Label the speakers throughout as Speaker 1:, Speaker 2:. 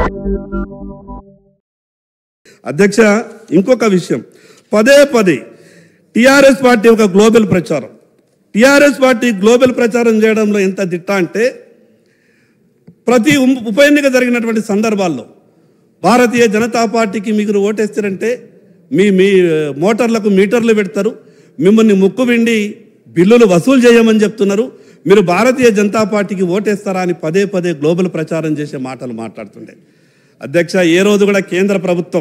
Speaker 1: అధ్యక్ష ఇంకొక విషయం పదే పదే టిఆర్ఎస్ పార్టీ ఒక గ్లోబల్ ప్రచారం టిఆర్ఎస్ పార్టీ గ్లోబల్ ప్రచారం చేయడంలో ఎంత దిట్ట అంటే ప్రతి ఉం- ఉప ఎన్నిక జరిగినటువంటి సందర్భాల్లో భారతీయ జనతా పార్టీకి మీరు ఓటేస్తారంటే మీ మీ ఆ, మోటార్లకు మీటర్లు పెడతారు మిమ్మల్ని ముక్కు విండి బిల్లులు వసూలు చేయమని చెప్తున్నారు మీరు భారతీయ జనతా పార్టీకి ఓటేస్తారా అని పదే పదే గ్లోబల్ ప్రచారం చేసే మాటలు మాట్లాడుతుండే అధ్యక్ష ఏ రోజు కూడా కేంద్ర ప్రభుత్వం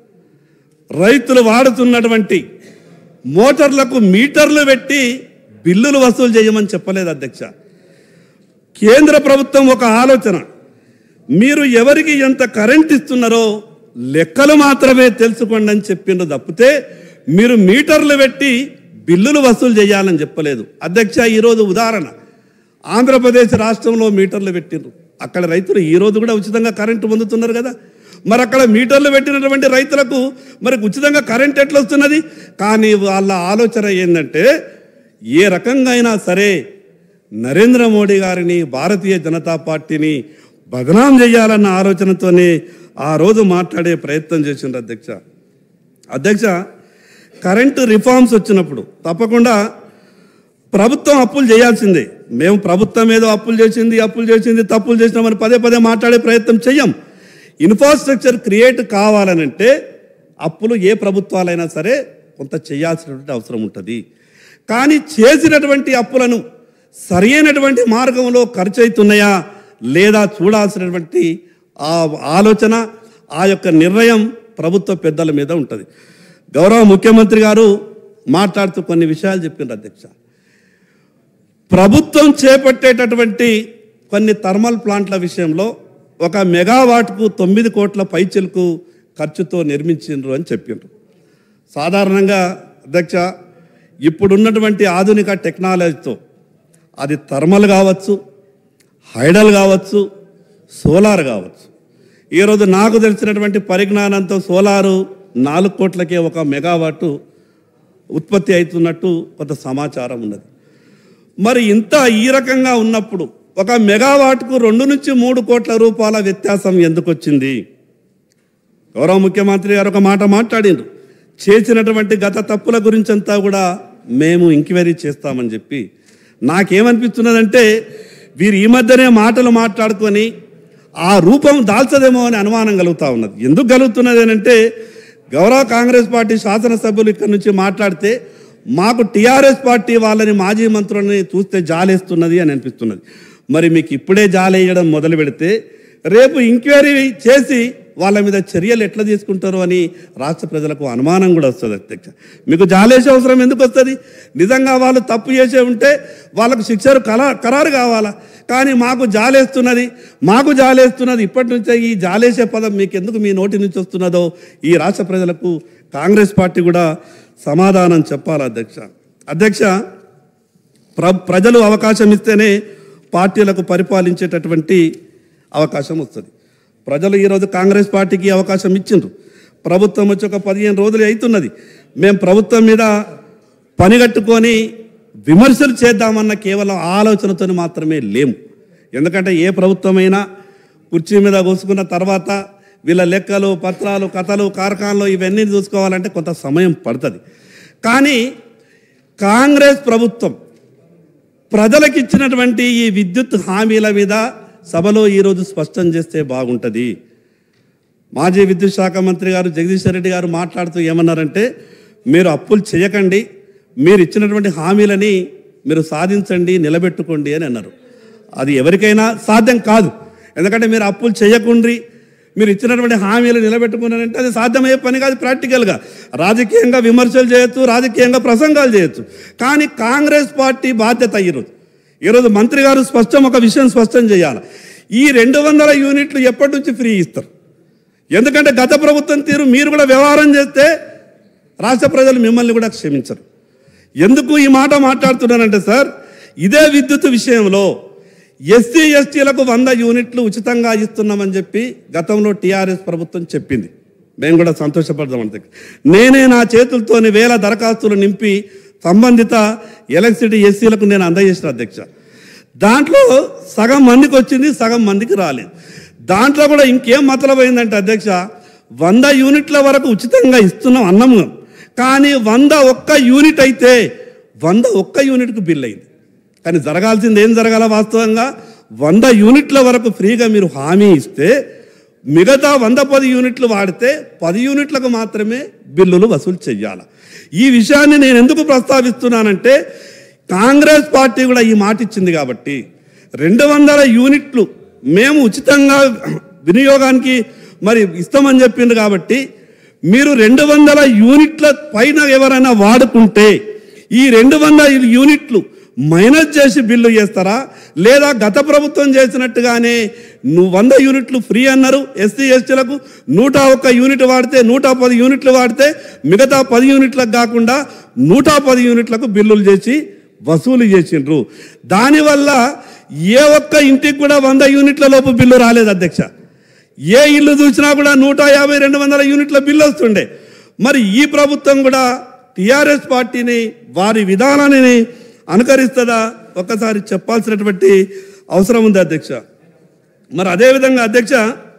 Speaker 1: రైతులు వాడుతున్నటువంటి మోటార్లకు మీటర్లు పెట్టి బిల్లులు వసూలు చేయమని చెప్పలేదు అధ్యక్ష కేంద్ర ప్రభుత్వం ఒక ఆలోచన మీరు ఎవరికి ఎంత కరెంట్ ఇస్తున్నారో లెక్కలు మాత్రమే తెలుసుకోండి అని చెప్పిండ్రు తప్పితే మీరు మీటర్లు పెట్టి బిల్లులు వసూలు చేయాలని చెప్పలేదు అధ్యక్ష ఈరోజు ఉదాహరణ ఆంధ్రప్రదేశ్ రాష్ట్రంలో మీటర్లు పెట్టిండ్రు అక్కడ రైతులు ఈ రోజు కూడా ఉచితంగా కరెంటు పొందుతున్నారు కదా మరి అక్కడ మీటర్లు పెట్టినటువంటి రైతులకు మరి ఉచితంగా కరెంట్ ఎట్లా వస్తున్నది కానీ వాళ్ళ ఆలోచన ఏంటంటే ఏ రకంగా అయినా సరే నరేంద్ర మోడీ గారిని భారతీయ జనతా పార్టీని బదనాం చేయాలన్న ఆలోచనతోనే ఆ రోజు మాట్లాడే ప్రయత్నం చేసిండ్రు అధ్యక్ష అధ్యక్ష కరెంటు రిఫార్మ్స్ వచ్చినప్పుడు తప్పకుండా ప్రభుత్వం అప్పులు చేయాల్సిందే మేము ప్రభుత్వం ఏదో అప్పులు చేసింది అప్పులు చేసింది తప్పులు చేసినామని పదే పదే మాట్లాడే ప్రయత్నం చెయ్యం ఇన్ఫ్రాస్ట్రక్చర్ క్రియేట్ కావాలనంటే అప్పులు ఏ ప్రభుత్వాలైనా సరే కొంత చేయాల్సినటువంటి అవసరం ఉంటుంది కానీ చేసినటువంటి అప్పులను సరైనటువంటి మార్గంలో ఖర్చు అవుతున్నాయా లేదా చూడాల్సినటువంటి ఆ ఆలోచన ఆ యొక్క నిర్ణయం ప్రభుత్వ పెద్దల మీద ఉంటుంది గౌరవ ముఖ్యమంత్రి గారు మాట్లాడుతూ కొన్ని విషయాలు చెప్పిండ్రు అధ్యక్ష ప్రభుత్వం చేపట్టేటటువంటి కొన్ని థర్మల్ ప్లాంట్ల విషయంలో ఒక మెగావాట్కు తొమ్మిది కోట్ల పైచిలకు ఖర్చుతో నిర్మించిండ్రు అని చెప్పిండ్రు సాధారణంగా అధ్యక్ష ఇప్పుడున్నటువంటి ఆధునిక టెక్నాలజీతో అది థర్మల్ కావచ్చు హైడల్ కావచ్చు సోలార్ కావచ్చు ఈరోజు నాకు తెలిసినటువంటి పరిజ్ఞానంతో సోలారు నాలుగు కోట్లకే ఒక మెగావాటు ఉత్పత్తి అవుతున్నట్టు కొంత సమాచారం ఉన్నది మరి ఇంత ఈ రకంగా ఉన్నప్పుడు ఒక మెగావాట్కు రెండు నుంచి మూడు కోట్ల రూపాయల వ్యత్యాసం ఎందుకు వచ్చింది గౌరవ ముఖ్యమంత్రి గారు ఒక మాట మాట్లాడిండ్రు చేసినటువంటి గత తప్పుల గురించి అంతా కూడా మేము ఎంక్వైరీ చేస్తామని చెప్పి నాకేమనిపిస్తున్నదంటే వీరు ఈ మధ్యనే మాటలు మాట్లాడుకొని ఆ రూపం దాల్చదేమో అని అనుమానం కలుగుతా ఉన్నది ఎందుకు కలుగుతున్నది అని అంటే గౌరవ కాంగ్రెస్ పార్టీ శాసనసభ్యులు ఇక్కడ నుంచి మాట్లాడితే మాకు టీఆర్ఎస్ పార్టీ వాళ్ళని మాజీ మంత్రులని చూస్తే జాలేస్తున్నది అని అనిపిస్తున్నది మరి మీకు ఇప్పుడే జాలేయడం మొదలు పెడితే రేపు ఎంక్వైరీ చేసి వాళ్ళ మీద చర్యలు ఎట్లా తీసుకుంటారో అని రాష్ట్ర ప్రజలకు అనుమానం కూడా వస్తుంది అధ్యక్ష మీకు జాలేసే అవసరం ఎందుకు వస్తుంది నిజంగా వాళ్ళు తప్పు చేసే ఉంటే వాళ్ళకు శిక్షలు కలా ఖరారు కావాలా కానీ మాకు జాలేస్తున్నది మాకు జాలేస్తున్నది ఇప్పటి నుంచే ఈ జాలేసే పదం మీకు ఎందుకు మీ నోటి నుంచి వస్తున్నదో ఈ రాష్ట్ర ప్రజలకు కాంగ్రెస్ పార్టీ కూడా సమాధానం చెప్పాలి అధ్యక్ష అధ్యక్ష ప్ర ప్రజలు అవకాశం ఇస్తేనే పార్టీలకు పరిపాలించేటటువంటి అవకాశం వస్తుంది ప్రజలు ఈరోజు కాంగ్రెస్ పార్టీకి అవకాశం ఇచ్చిండ్రు ప్రభుత్వం వచ్చి ఒక పదిహేను రోజులు అవుతున్నది మేము ప్రభుత్వం మీద పనిగట్టుకొని విమర్శలు చేద్దామన్న కేవలం ఆలోచనతో మాత్రమే లేము ఎందుకంటే ఏ ప్రభుత్వమైనా కుర్చీ మీద కూసుకున్న తర్వాత వీళ్ళ లెక్కలు పత్రాలు కథలు కార్ఖానలు ఇవన్నీ చూసుకోవాలంటే కొంత సమయం పడుతుంది కానీ కాంగ్రెస్ ప్రభుత్వం ప్రజలకు ఇచ్చినటువంటి ఈ విద్యుత్ హామీల మీద సభలో ఈరోజు స్పష్టం చేస్తే బాగుంటుంది మాజీ విద్యుత్ శాఖ మంత్రి గారు జగదీశ్వర్ రెడ్డి గారు మాట్లాడుతూ ఏమన్నారంటే మీరు అప్పులు చేయకండి మీరు ఇచ్చినటువంటి హామీలని మీరు సాధించండి నిలబెట్టుకోండి అని అన్నారు అది ఎవరికైనా సాధ్యం కాదు ఎందుకంటే మీరు అప్పులు చేయకుండ్రి మీరు ఇచ్చినటువంటి హామీలు నిలబెట్టుకున్నారంటే అది సాధ్యమయ్యే పని కాదు ప్రాక్టికల్గా రాజకీయంగా విమర్శలు చేయొచ్చు రాజకీయంగా ప్రసంగాలు చేయొచ్చు కానీ కాంగ్రెస్ పార్టీ బాధ్యత ఈరోజు ఈరోజు మంత్రి గారు స్పష్టం ఒక విషయం స్పష్టం చేయాలి ఈ రెండు వందల యూనిట్లు ఎప్పటి నుంచి ఫ్రీ ఇస్తారు ఎందుకంటే గత ప్రభుత్వం తీరు మీరు కూడా వ్యవహారం చేస్తే రాష్ట్ర ప్రజలు మిమ్మల్ని కూడా క్షమించరు ఎందుకు ఈ మాట మాట్లాడుతున్నానంటే సార్ ఇదే విద్యుత్ విషయంలో ఎస్సీ ఎస్టీలకు వంద యూనిట్లు ఉచితంగా ఇస్తున్నామని చెప్పి గతంలో టీఆర్ఎస్ ప్రభుత్వం చెప్పింది మేము కూడా సంతోషపడదాం అంతే నేనే నా చేతులతోని వేల దరఖాస్తులు నింపి సంబంధిత ఎలక్ట్రిసిటీ ఎస్సీలకు నేను అందజేసిన అధ్యక్ష దాంట్లో సగం మందికి వచ్చింది సగం మందికి రాలేదు దాంట్లో కూడా ఇంకేం మతలమైందంటే అధ్యక్ష వంద యూనిట్ల వరకు ఉచితంగా ఇస్తున్నాం అన్నము కానీ వంద ఒక్క యూనిట్ అయితే వంద ఒక్క యూనిట్కు బిల్ అయింది కానీ జరగాల్సింది ఏం జరగాల వాస్తవంగా వంద యూనిట్ల వరకు ఫ్రీగా మీరు హామీ ఇస్తే మిగతా వంద పది యూనిట్లు వాడితే పది యూనిట్లకు మాత్రమే బిల్లులు వసూలు చెయ్యాలి ఈ విషయాన్ని నేను ఎందుకు ప్రస్తావిస్తున్నానంటే కాంగ్రెస్ పార్టీ కూడా ఈ మాట ఇచ్చింది కాబట్టి రెండు వందల యూనిట్లు మేము ఉచితంగా వినియోగానికి మరి ఇస్తామని చెప్పింది కాబట్టి మీరు రెండు వందల యూనిట్ల పైన ఎవరైనా వాడుకుంటే ఈ రెండు వందల యూనిట్లు మైనస్ చేసి బిల్లు చేస్తారా లేదా గత ప్రభుత్వం చేసినట్టుగానే నువ్వు వంద యూనిట్లు ఫ్రీ అన్నారు ఎస్సీ ఎస్టీలకు నూట ఒక్క యూనిట్ వాడితే నూట పది యూనిట్లు వాడితే మిగతా పది యూనిట్లకు కాకుండా నూట పది యూనిట్లకు బిల్లులు చేసి వసూలు చేసిండ్రు దానివల్ల ఏ ఒక్క ఇంటికి కూడా వంద యూనిట్ల లోపు బిల్లు రాలేదు అధ్యక్ష ఏ ఇల్లు చూసినా కూడా నూట యాభై రెండు వందల యూనిట్ల బిల్లు వస్తుండే మరి ఈ ప్రభుత్వం కూడా టిఆర్ఎస్ పార్టీని వారి విధానాన్ని అనుకరిస్తుందా ఒక్కసారి చెప్పాల్సినటువంటి అవసరం ఉంది అధ్యక్ష మరి అదేవిధంగా అధ్యక్ష